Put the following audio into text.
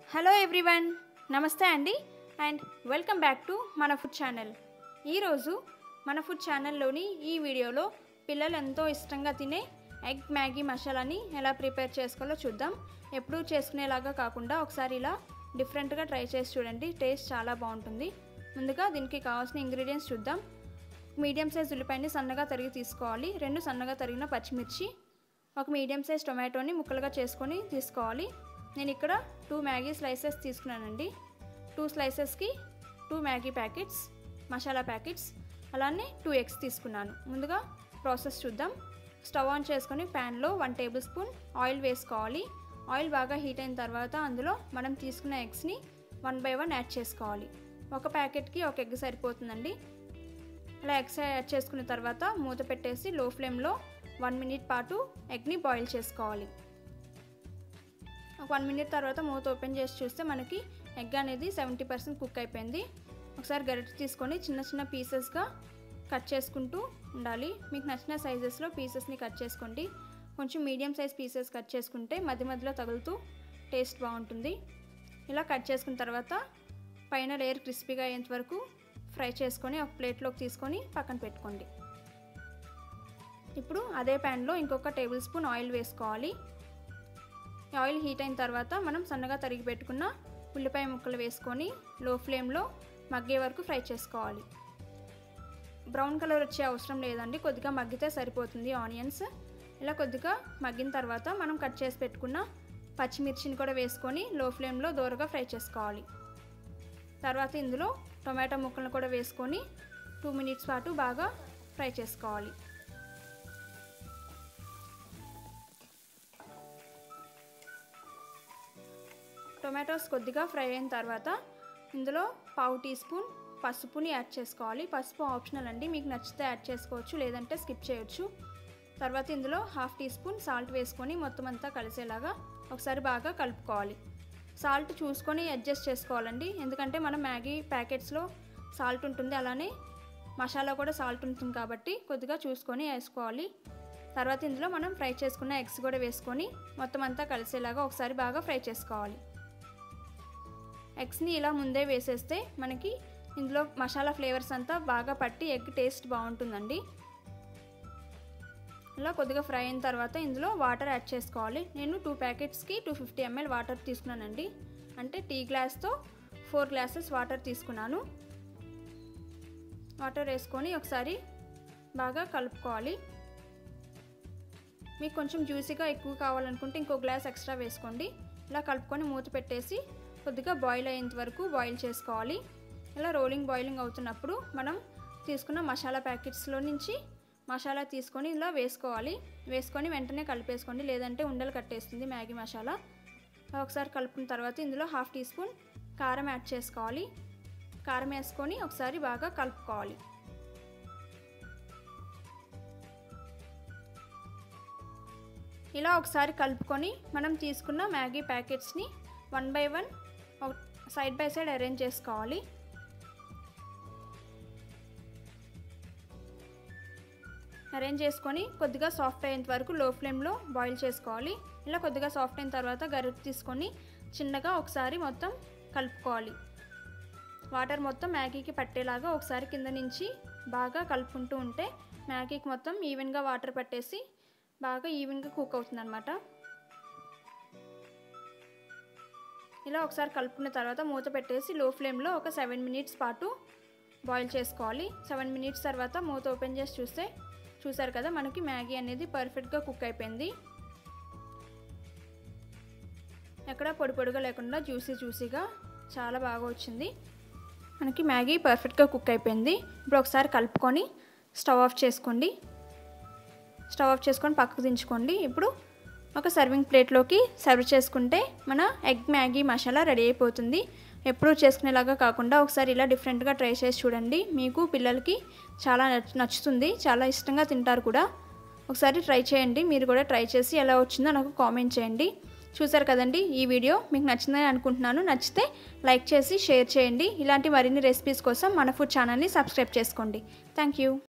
hello everyone నమస్తే అండి and welcome back to మన ఫుడ్ ఛానల్ ఈరోజు మన ఫుడ్ ఛానల్లోని ఈ వీడియోలో పిల్లలు ఎంతో ఇష్టంగా తినే ఎగ్ మ్యాగీ మసాలాని ఎలా ప్రిపేర్ చేసుకోవాలో చూద్దాం ఎప్పుడూ చేసుకునేలాగా కాకుండా ఒకసారి ఇలా డిఫరెంట్గా ట్రై చేసి చూడండి టేస్ట్ చాలా బాగుంటుంది ముందుగా దీనికి కావాల్సిన ఇంగ్రీడియంట్స్ చూద్దాం మీడియం సైజ్ ఉల్లిపాయని సన్నగా తరిగి తీసుకోవాలి రెండు సన్నగా తరిగిన పచ్చిమిర్చి ఒక మీడియం సైజ్ టొమాటోని ముక్కలుగా చేసుకొని తీసుకోవాలి నేను ఇక్కడ టూ మ్యాగీ స్లైసెస్ తీసుకున్నానండి టూ స్లైసెస్కి two Maggi packets masala packets అలానే టూ ఎగ్స్ తీసుకున్నాను ముందుగా ప్రాసెస్ చూద్దాం స్టవ్ ఆన్ చేసుకొని ప్యాన్లో వన్ టేబుల్ స్పూన్ ఆయిల్ వేసుకోవాలి ఆయిల్ బాగా హీట్ అయిన తర్వాత అందులో మనం తీసుకున్న ఎగ్స్ని వన్ బై వన్ యాడ్ చేసుకోవాలి ఒక ప్యాకెట్కి ఒక ఎగ్ సరిపోతుందండి అలా ఎగ్స్ యాడ్ చేసుకున్న తర్వాత మూత పెట్టేసి లో ఫ్లేమ్లో వన్ మినిట్ పాటు ఎగ్ని బాయిల్ చేసుకోవాలి ఒక వన్ మినిట్ తర్వాత మూత ఓపెన్ చేసి చూస్తే మనకి ఎగ్ అనేది సెవెంటీ పర్సెంట్ కుక్ అయిపోయింది ఒకసారి గరిటె తీసుకొని చిన్న చిన్న పీసెస్గా కట్ చేసుకుంటూ ఉండాలి మీకు నచ్చిన సైజెస్లో పీసెస్ని కట్ చేసుకోండి కొంచెం మీడియం సైజ్ పీసెస్ కట్ చేసుకుంటే మధ్య మధ్యలో తగులుతూ టేస్ట్ బాగుంటుంది ఇలా కట్ చేసుకున్న తర్వాత పైన లేయర్ క్రిస్పీగా అయ్యేంత వరకు ఫ్రై చేసుకొని ఒక ప్లేట్లోకి తీసుకొని పక్కన పెట్టుకోండి ఇప్పుడు అదే ప్యాన్లో ఇంకొక టేబుల్ స్పూన్ ఆయిల్ వేసుకోవాలి ఆయిల్ హీట్ అయిన తర్వాత మనం సన్నగా తరిగి పెట్టుకున్న ఉల్లిపాయ ముక్కలు వేసుకొని లో ఫ్లేమ్లో మగ్గే వరకు ఫ్రై చేసుకోవాలి బ్రౌన్ కలర్ వచ్చే అవసరం లేదండి కొద్దిగా మగ్గితే సరిపోతుంది ఆనియన్స్ ఇలా కొద్దిగా మగ్గిన తర్వాత మనం కట్ చేసి పెట్టుకున్న పచ్చిమిర్చిని కూడా వేసుకొని లో ఫ్లేమ్లో దూరగా ఫ్రై చేసుకోవాలి తర్వాత ఇందులో టొమాటో ముక్కలను కూడా వేసుకొని టూ మినిట్స్ పాటు బాగా ఫ్రై చేసుకోవాలి టొమాటోస్ కొద్దిగా ఫ్రై అయిన తర్వాత ఇందులో పావు టీ స్పూన్ పసుపుని యాడ్ చేసుకోవాలి పసుపు ఆప్షనల్ అండి మీకు నచ్చితే యాడ్ చేసుకోవచ్చు లేదంటే స్కిప్ చేయొచ్చు తర్వాత ఇందులో హాఫ్ టీ స్పూన్ సాల్ట్ వేసుకొని మొత్తం అంతా కలిసేలాగా ఒకసారి బాగా కలుపుకోవాలి సాల్ట్ చూసుకొని అడ్జస్ట్ చేసుకోవాలండి ఎందుకంటే మనం మ్యాగీ ప్యాకెట్స్లో సాల్ట్ ఉంటుంది అలానే మసాలా కూడా సాల్ట్ ఉంటుంది కాబట్టి కొద్దిగా చూసుకొని వేసుకోవాలి తర్వాత ఇందులో మనం ఫ్రై చేసుకున్న ఎగ్స్ కూడా వేసుకొని మొత్తం అంతా కలిసేలాగా ఒకసారి బాగా ఫ్రై చేసుకోవాలి ఎగ్స్ని ఇలా ముందే వేసేస్తే మనకి ఇందులో మసాలా ఫ్లేవర్స్ అంతా బాగా పట్టి ఎగ్ టేస్ట్ బాగుంటుందండి ఇలా కొద్దిగా ఫ్రై అయిన తర్వాత ఇందులో వాటర్ యాడ్ చేసుకోవాలి నేను టూ ప్యాకెట్స్కి టూ ఫిఫ్టీ ఎంఎల్ వాటర్ తీసుకున్నానండి అంటే టీ గ్లాస్తో ఫోర్ గ్లాసెస్ వాటర్ తీసుకున్నాను వాటర్ వేసుకొని ఒకసారి బాగా కలుపుకోవాలి మీకు కొంచెం జ్యూసీగా ఎక్కువ కావాలనుకుంటే ఇంకో గ్లాస్ ఎక్స్ట్రా వేసుకోండి ఇలా కలుపుకొని మూత పెట్టేసి కొద్దిగా బాయిల్ అయ్యేంత వరకు బాయిల్ చేసుకోవాలి ఇలా రోలింగ్ బాయిలింగ్ అవుతున్నప్పుడు మనం తీసుకున్న మసాలా ప్యాకెట్స్లో నుంచి మసాలా తీసుకొని ఇలా వేసుకోవాలి వేసుకొని వెంటనే కలిపేసుకోండి లేదంటే ఉండలు కట్టేస్తుంది మ్యాగీ మసాలా ఒకసారి కలుపుకున్న తర్వాత ఇందులో హాఫ్ టీ స్పూన్ కారం యాడ్ చేసుకోవాలి కారం వేసుకొని ఒకసారి బాగా కలుపుకోవాలి ఇలా ఒకసారి కలుపుకొని మనం తీసుకున్న మ్యాగీ ప్యాకెట్స్ని one by one side by side arrange చేసుకోవాలి అరేంజ్ చేసుకొని కొద్దిగా సాఫ్ట్ అయ్యేంత వరకు లో ఫ్లేమ్లో బాయిల్ చేసుకోవాలి ఇలా కొద్దిగా సాఫ్ట్ అయిన తర్వాత గరిటె తీసుకొని చిన్నగా ఒకసారి మొత్తం కలుపుకోవాలి వాటర్ మొత్తం మ్యాగీకి పట్టేలాగా ఒకసారి కింద నుంచి బాగా కలుపుకుంటూ ఉంటే మ్యాగీకి మొత్తం ఈవెన్గా వాటర్ పట్టేసి బాగా ఈవెన్గా కుక్ అవుతుంది అనమాట ఇలా ఒకసారి కలుపుకున్న తర్వాత మూత పెట్టేసి లో ఫ్లేమ్లో ఒక సెవెన్ మినిట్స్ పాటు బాయిల్ చేసుకోవాలి సెవెన్ మినిట్స్ తర్వాత మూత ఓపెన్ చేసి చూస్తే చూసారు కదా మనకి మ్యాగీ అనేది పర్ఫెక్ట్గా కుక్ అయిపోయింది ఎక్కడ పొడి పొడిగా లేకుండా జ్యూసీ జ్యూసీగా చాలా బాగా వచ్చింది మనకి మ్యాగీ పర్ఫెక్ట్గా కుక్ అయిపోయింది ఇప్పుడు ఒకసారి కలుపుకొని స్టవ్ ఆఫ్ చేసుకోండి స్టవ్ ఆఫ్ చేసుకొని పక్కకు దించుకోండి ఇప్పుడు ఒక సర్వింగ్ ప్లేట్లోకి సర్వ్ చేసుకుంటే మన ఎగ్ మ్యాగీ మసాలా రెడీ అయిపోతుంది ఎప్పుడూ చేసుకునేలాగా కాకుండా ఒకసారి ఇలా డిఫరెంట్గా ట్రై చేసి చూడండి మీకు పిల్లలకి చాలా నచ్చుతుంది చాలా ఇష్టంగా తింటారు కూడా ఒకసారి ట్రై చేయండి మీరు కూడా ట్రై చేసి ఎలా వచ్చిందో నాకు కామెంట్ చేయండి చూసారు కదండి ఈ వీడియో మీకు నచ్చిందని అనుకుంటున్నాను నచ్చితే లైక్ చేసి షేర్ చేయండి ఇలాంటి మరిన్ని రెసిపీస్ కోసం మన ఫుడ్ ఛానల్ని సబ్స్క్రైబ్ చేసుకోండి థ్యాంక్ యూ